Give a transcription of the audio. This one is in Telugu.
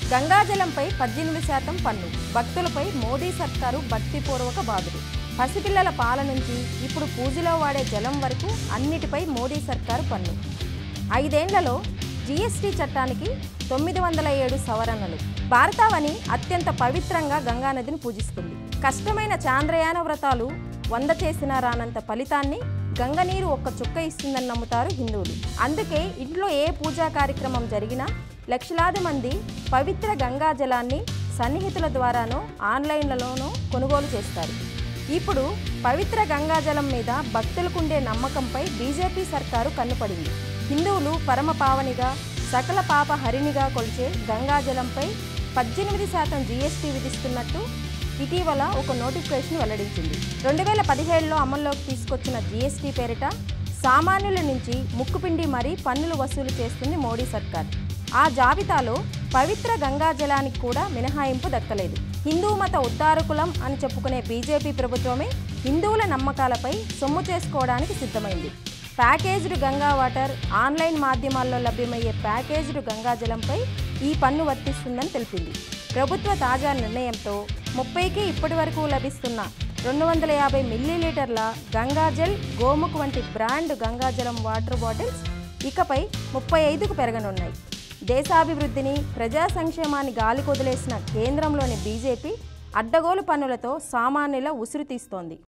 గంగాజలంపై పద్దెనిమిది శాతం పన్ను భక్తులపై మోదీ సర్కారు భక్తిపూర్వక బాధలు పసిపిల్లల పాల నుంచి ఇప్పుడు పూజలో వాడే జలం వరకు అన్నిటిపై మోదీ సర్కారు పన్ను ఐదేండ్లలో జీఎస్టీ చట్టానికి తొమ్మిది వందల ఏడు సవరణలు భారతావని అత్యంత పవిత్రంగా గంగానదిని పూజిస్తుంది కష్టమైన చాంద్రయాన వ్రతాలు వంద చేసిన రానంత ఫలితాన్ని గంగనీరు ఒక్క చుక్క ఇస్తుందని నమ్ముతారు హిందువులు అందుకే ఇంట్లో ఏ పూజా కార్యక్రమం జరిగినా లక్షలాది మంది పవిత్ర గంగా జలాన్ని సన్నిహితుల ద్వారానో ఆన్లైన్లలోనో కొనుగోలు చేస్తారు ఇప్పుడు పవిత్ర గంగాజలం మీద భక్తులకుండే నమ్మకంపై బీజేపీ సర్కారు కన్నుపడింది హిందువులు పరమ పావనిగా సకల పాప హరిణిగా కొలిచే గంగాజలంపై పద్దెనిమిది శాతం జీఎస్టీ విధిస్తున్నట్టు ఇటీవల ఒక నోటిఫికేషన్ వెల్లడించింది రెండు వేల పదిహేడులో అమల్లోకి తీసుకొచ్చిన జీఎస్టీ పేరిట సామాన్యుల నుంచి ముక్కుపిండి మరీ పన్నులు వసూలు చేస్తుంది మోడీ సర్కార్ ఆ జాబితాలో పవిత్ర గంగా జలానికి కూడా మినహాయింపు దక్కలేదు హిందూ మత ఉద్ధారకులం అని చెప్పుకునే బీజేపీ ప్రభుత్వమే హిందువుల నమ్మకాలపై సొమ్ము చేసుకోవడానికి సిద్ధమైంది ప్యాకేజ్డ్ గంగా వాటర్ ఆన్లైన్ మాధ్యమాల్లో లభ్యమయ్యే ప్యాకేజ్డ్ గంగా జలంపై ఈ పన్ను వర్తిస్తుందని తెలిపింది ప్రభుత్వ తాజా నిర్ణయంతో ముప్పైకి ఇప్పటి వరకు లభిస్తున్న రెండు వందల యాభై మిల్లీలీటర్ల గంగాజల్ గోముఖ్ వంటి బ్రాండ్ గంగాజలం వాటర్ బాటిల్స్ ఇకపై ముప్పై ఐదుకు పెరగనున్నాయి దేశాభివృద్ధిని ప్రజా సంక్షేమాన్ని గాలి కొదిలేసిన కేంద్రంలోని బీజేపీ అడ్డగోలు పన్నులతో సామాన్యుల ఉసురు తీస్తోంది